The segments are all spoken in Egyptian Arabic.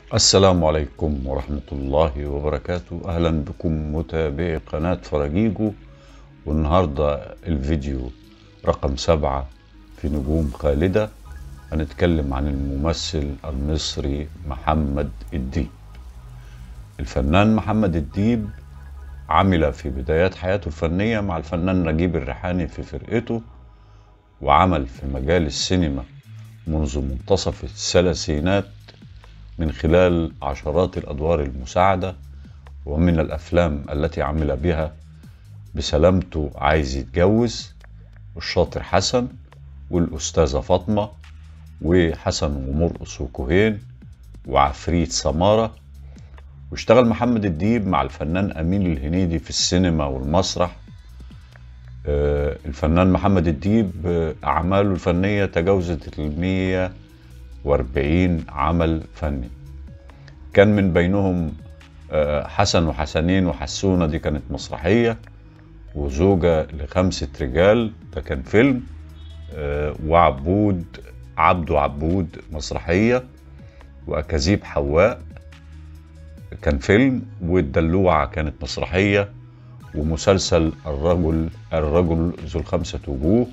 السلام عليكم ورحمة الله وبركاته أهلا بكم متابعي قناة فراجيجو والنهاردة الفيديو رقم سبعة في نجوم خالدة هنتكلم عن الممثل المصري محمد الديب الفنان محمد الديب عمل في بدايات حياته الفنية مع الفنان نجيب الريحاني في فرقته وعمل في مجال السينما منذ منتصف الثلاثينات من خلال عشرات الادوار المساعده ومن الافلام التي عمل بها بسلامته عايز يتجوز والشاطر حسن والاستاذه فاطمه وحسن ومرقص وكوهين وعفريت سماره واشتغل محمد الديب مع الفنان امين الهنيدي في السينما والمسرح آه، الفنان محمد الديب آه، اعماله الفنيه تجاوزت المية واربعين عمل فني كان من بينهم آه، حسن وحسنين وحسونة دي كانت مسرحية وزوجة لخمسة رجال ده كان فيلم آه، وعبود عبده عبود مسرحية وأكاذيب حواء كان فيلم والدلوعة كانت مسرحية ومسلسل الرجل الرجل ذو الخمسة وجوه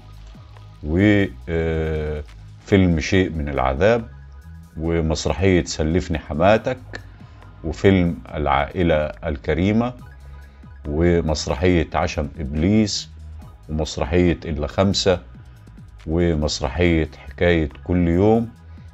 وفيلم شيء من العذاب ومسرحية سلفني حماتك وفيلم العائلة الكريمة ومسرحية عشم إبليس ومسرحية إلا خمسة ومسرحية حكاية كل يوم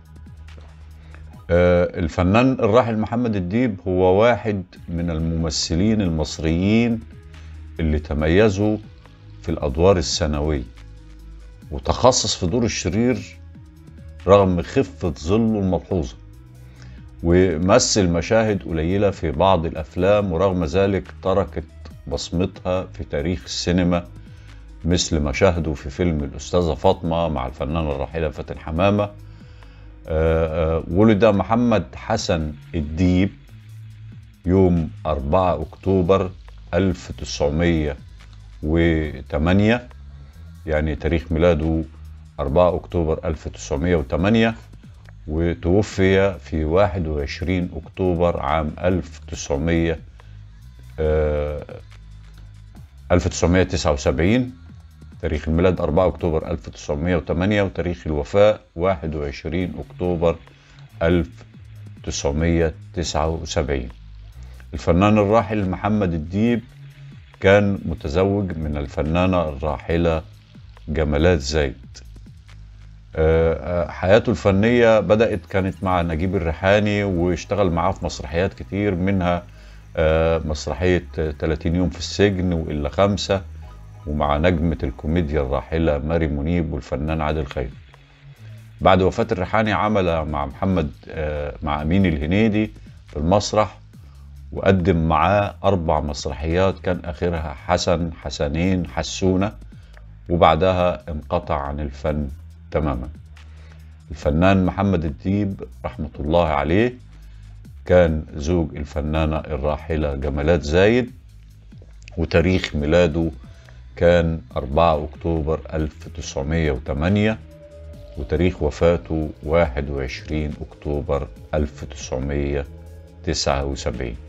آه، الفنان الراحل محمد الديب هو واحد من الممثلين المصريين اللي تميزوا في الأدوار الثانوية وتخصص في دور الشرير رغم خفة ظله الملحوظة ومثل مشاهد قليلة في بعض الأفلام ورغم ذلك تركت بصمتها في تاريخ السينما مثل مشاهده في فيلم الأستاذة فاطمة مع الفنانة الراحلة فاتن حمامة آه، آه، ولد محمد حسن الديب يوم 4 أكتوبر 1908 يعني تاريخ ميلاده 4 أكتوبر 1908 وتوفي في 21 أكتوبر عام 1900 آه، 1979 تاريخ الميلاد 4 أكتوبر 1908 وتاريخ الوفاة 21 أكتوبر 1979 الفنان الراحل محمد الديب كان متزوج من الفنانة الراحلة جمالات زايد آه، آه، حياته الفنية بدأت كانت مع نجيب الريحاني واشتغل معاه في مسرحيات كتير منها آه، مسرحية 30 يوم في السجن وإلا خمسة ومع نجمة الكوميديا الراحلة ماري منيب والفنان عادل خير بعد وفاة الريحاني عمل مع محمد آه، مع أمين الهنيدي في المسرح وقدم معاه أربع مسرحيات كان آخرها حسن حسنين حسونة وبعدها انقطع عن الفن تماما الفنان محمد الديب رحمة الله عليه كان زوج الفنانة الراحلة جمالات زايد وتاريخ ميلاده كان 4 أكتوبر 1908 وتاريخ وفاته 21 أكتوبر 1979